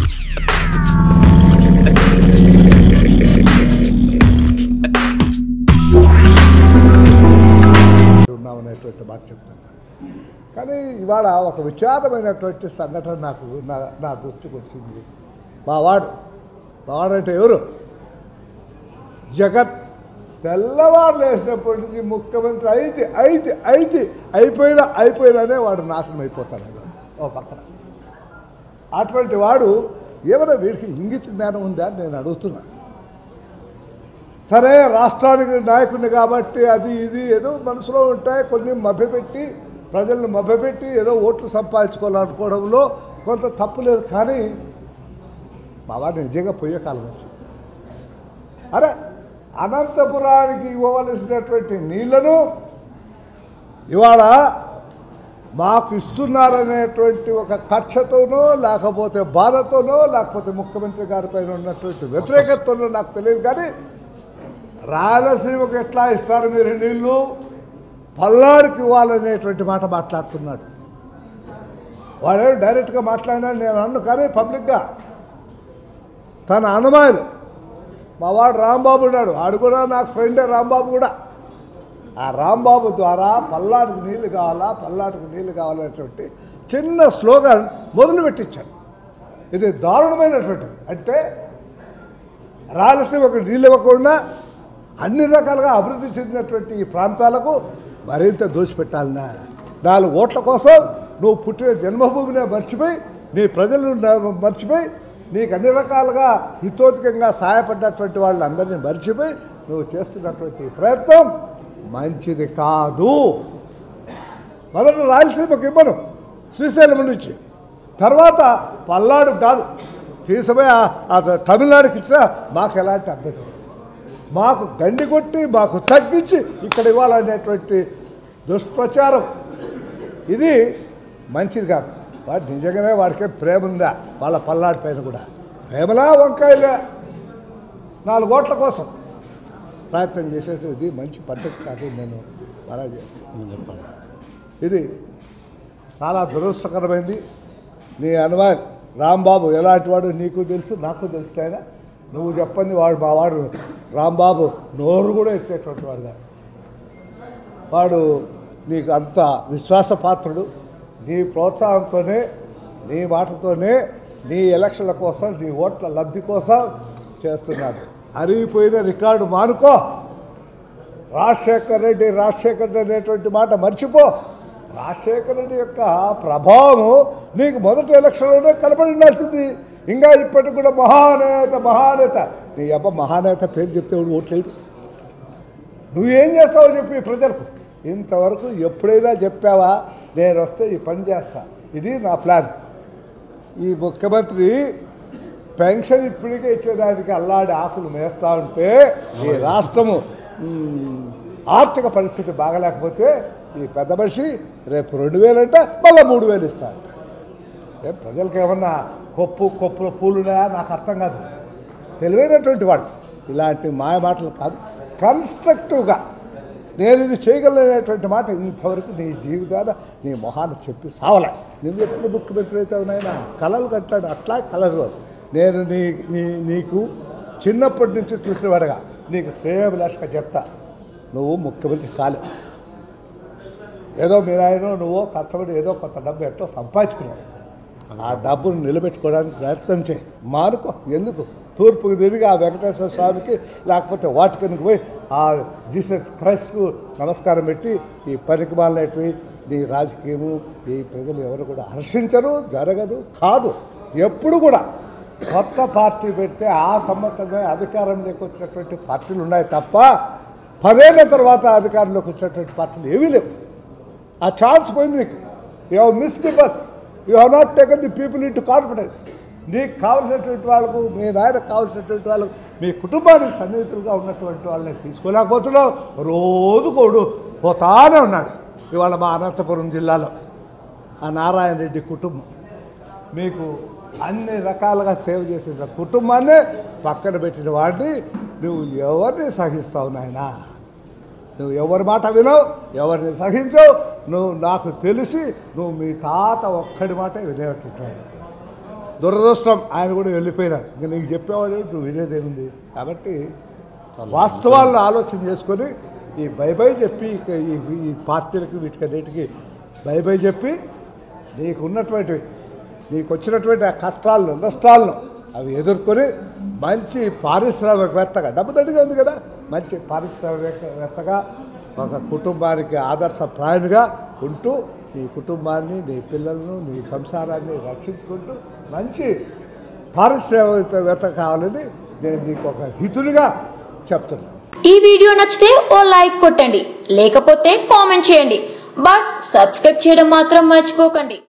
ఉన్నామనేటువంటి మాట చెప్తున్నా కానీ ఇవాళ ఒక విచారమైనటువంటి సంఘటన నాకు నా నా దృష్టికి వచ్చింది మా వాడు మా వాడంటే ఎవరు జగన్ తెల్లవారు లేచినప్పటి నుంచి ముఖ్యమంత్రి అయితే అయితే అయితే అయిపోయినా అయిపోయినానే వాడు నాశనం అయిపోతాడు అది ఓ పక్కన అటువంటి వాడు ఏమైనా వీడికి ఇంగిత జ్ఞానం ఉందా అని నేను అడుగుతున్నా సరే రాష్ట్రానికి నాయకుడిని కాబట్టి అది ఇది ఏదో మనసులో ఉంటాయి కొన్ని మభ్యపెట్టి ప్రజలను మభ్యపెట్టి ఏదో ఓట్లు సంపాదించుకోవాలనుకోవడంలో కొంత తప్పు లేదు కానీ మా వారు నిజంగా పోయే కాలం వచ్చింది అరే అనంతపురానికి ఇవ్వవలసినటువంటి నీళ్లను ఇవాళ మాకు ఇస్తున్నారనేటువంటి ఒక కక్షతోనో లేకపోతే బాధతోనో లేకపోతే ముఖ్యమంత్రి గారి పైన ఉన్నటువంటి వ్యతిరేకతతోనో నాకు తెలియదు కానీ రాయలసీమకు ఎట్లా ఇస్తారు మీరు నీళ్లు పల్నాడుకి ఇవ్వాలనేటువంటి మాట మాట్లాడుతున్నాడు వాడేమో డైరెక్ట్గా మాట్లాడినాడు నేను అన్ను కానీ పబ్లిక్గా తన అనుమానులు మా వాడు రాంబాబు ఉన్నాడు ఆడు కూడా నాకు ఫ్రెండే రాంబాబు కూడా ఆ రాంబాబు ద్వారా పల్నాడుకు నీళ్లు కావాలా పల్నాడుకు నీళ్లు కావాలనేటువంటి చిన్న స్లోగన్ మొదలు పెట్టించాడు ఇది దారుణమైనటువంటిది అంటే రాయలసీమకు నీళ్ళు ఇవ్వకుండా అన్ని రకాలుగా అభివృద్ధి చెందినటువంటి ఈ ప్రాంతాలకు మరింత దోచిపెట్టాలన్నా నాలుగు ఓట్ల కోసం నువ్వు పుట్టిన జన్మభూమినే మర్చిపోయి నీ ప్రజలను న- మర్చిపోయి నీకు అన్ని రకాలుగా హితోధికంగా సహాయపడ్డటువంటి వాళ్ళందరినీ మర్చిపోయి నువ్వు చేస్తున్నటువంటి ఈ ప్రయత్నం మంచిది కాదు మొదట రాయలసీమకు ఇవ్వను శ్రీశైలం నుంచి తర్వాత పల్నాడు కాదు తీసుకుపోయి ఆ- ఆ తమిళనాడుకి ఇచ్చినా మాకు ఎలాంటి అభ్యర్థం లేదు. మాకు గండి కొట్టి మాకు తగ్గించి ఇక్కడ ఇవ్వాలనేటువంటి దుష్ప్రచారం ఇది మంచిది కాదు వాడు నిజంగానే వాడికే ప్రేమ ఉందా వాళ్ళ పల్నాడు పైన కూడా ప్రేమలా వంకాయలే నాలుగు ఓట్ల కోసం ప్రయత్నం చేసేది ఇది మంచి పద్ధతి కాదు నేను అలా చేస్తాను నేను చెప్తాను ఇది చాలా దురదృష్టకరమైంది నీ అనుమాన్ రాంబాబు ఎలాంటి వాడు నీకు తెలుసు నాకు తెలుసు ఆయన నువ్వు చెప్పండి వాడు మా వాడు రాంబాబు నోరు కూడా ఎత్తేటువంటి వాడు కాదు వాడు నీకు అంత విశ్వాసపాత్రుడు నీ ప్రోత్సాహంతోనే నీ మాటతోనే నీ ఎలక్షన్ల కోసం నీ ఓట్ల లబ్ధి కోసం చేస్తున్నాడు అరిగిపోయిన రికార్డు మానుకో రాజశేఖర్ రెడ్డి రాజశేఖర్ రెడ్డి అనేటువంటి మాట మర్చిపో రాజశేఖర్ రెడ్డి యొక్క ప్రభావము నీకు మొదటి ఎలక్షన్లోనే కనబడి ఉండాల్సింది ఇంకా ఇప్పటికి కూడా మహానేత మహానేత నీ అబ్బ మహానేత పేరు చెప్తే వాడు ఓట్లేడు నువ్వేం చేస్తావో చెప్పి ప్రజలకు ఇంతవరకు ఎప్పుడైనా చెప్పావా నేను వస్తే ఈ పని చేస్తా ఇది నా ప్లాన్ ఈ ముఖ్యమంత్రి పెన్షన్ ఇప్పటికే ఇచ్చేదానికి అల్లాడి ఆకులు మేస్తా ఉంటే ఈ రాష్ట్రము మ్, ఆర్థిక పరిస్థితి బాగలేకపోతే ఈ పెద్ద మనిషి రేపు రెండు వేలు అంటే మళ్ళీ మూడు వేలు ఇస్తా అంట ఏ ప్రజలకు ఏమన్నా కొప్పు కొప్పుల పూలున్నాయా నాకు అర్థం కాదు తెలివైనటువంటి వాడు ఇలాంటి మాయ మాటలు కాదు కన్స్ట్రక్టివ్గా నేను ఇది చేయగలనేటువంటి మాట ఇంతవరకు నీ జీవితాన నీ మొహాన్ని చెప్పి సావలే నువ్వు ఎప్పుడు ముఖ్యమంత్రి అయితే ఉన్నాయినా కలలు కట్టాడు అట్లా కలరు నేను నీ నీ నీకు చిన్నప్పటి నుంచి చూసినవాడుగా నీకు శ్రేయభిలాషగా చెప్తా నువ్వు ముఖ్యమంత్రి కాలేవు ఏదో మీరు ఆయన నువ్వు కష్టపడి ఏదో కొంత డబ్బు ఎట్టో సంపాదించుకున్నావు ఆ డబ్బును నిలబెట్టుకోవడానికి ప్రయత్నం చేయి మానుకో ఎందుకు తూర్పుకు తిరిగి ఆ వెంకటేశ్వర స్వామికి లేకపోతే వాటికనికి పోయి ఆ జీసస్ క్రైస్ట్కు నమస్కారం పెట్టి ఈ పనికి మాలినటివి నీ రాజకీయము ఈ ప్రజలు ఎవరు కూడా హర్షించరు జరగదు కాదు ఎప్పుడు కూడా కొత్త పార్టీ పెడితే ఆ సంవత్సరమే అధికారంలోకి వచ్చినటువంటి పార్టీలు ఉన్నాయి తప్ప పదేళ్ల తర్వాత అధికారంలోకి వచ్చినటువంటి పార్టీలు ఏవీ లేవు ఆ ఛాన్స్ పోయింది నీకు you have miss the bus you have not taken the people into confidence నీకు కావలసినటువంటి వాళ్ళకు మీ నాయనకు కావలసినటువంటి వాళ్ళకు మీ కుటుంబానికి సన్నిహితులుగా ఉన్నటువంటి వాళ్ళని తీసుకోలేకపోతున్నావు రోజు కోడు పోతానే ఉన్నాడు ఇవాళ మా అనంతపురం జిల్లాలో ఆ నారాయణ రెడ్డి కుటుంబం మీకు అన్ని రకాలుగా సేవ చేసిన కుటుంబాన్నే పక్కన పెట్టిన వాడిని నువ్వు ఎవరిని సహిస్తావు నాయనా నువ్వు ఎవరి మాట వినవు ఎవరిని సహించవు నువ్వు నాకు తెలిసి నువ్వు మీ తాత ఒక్కడి మాట వినేటట్టు దురదృష్టం ఆయన కూడా వెళ్ళిపోయినారు ఇంకా నీకు చెప్పేవాడు నువ్వు వినేదేముంది కాబట్టి వాస్తవాలను ఆలోచన చేసుకొని ఈ బై బై చెప్పి ఇక ఈ ఈ పార్టీలకు వీటికన్నిటికీ బై బై చెప్పి నీకు ఉన్నటువంటివి నీకు వచ్చినటువంటి ఆ కష్టాలను నష్టాలను అవి ఎదుర్కొని మంచి పారిశ్రామికవేత్తగా డబ్బు దండిగా ఉంది కదా మంచి పారిశ్రామికవేత్తగా ఒక కుటుంబానికి ఆదర్శప్రాయునిగా ఉంటూ నీ కుటుంబాన్ని నీ పిల్లలను నీ సంసారాన్ని రక్షించుకుంటూ మంచి పారిశ్రామికవేత్త కావాలని నేను నీకు ఒక హితుడిగా చెప్తున్నాను ఈ వీడియో నచ్చితే ఓ లైక్ కొట్టండి లేకపోతే కామెంట్ చేయండి బట్ సబ్స్క్రైబ్ చేయడం మాత్రం మర్చిపోకండి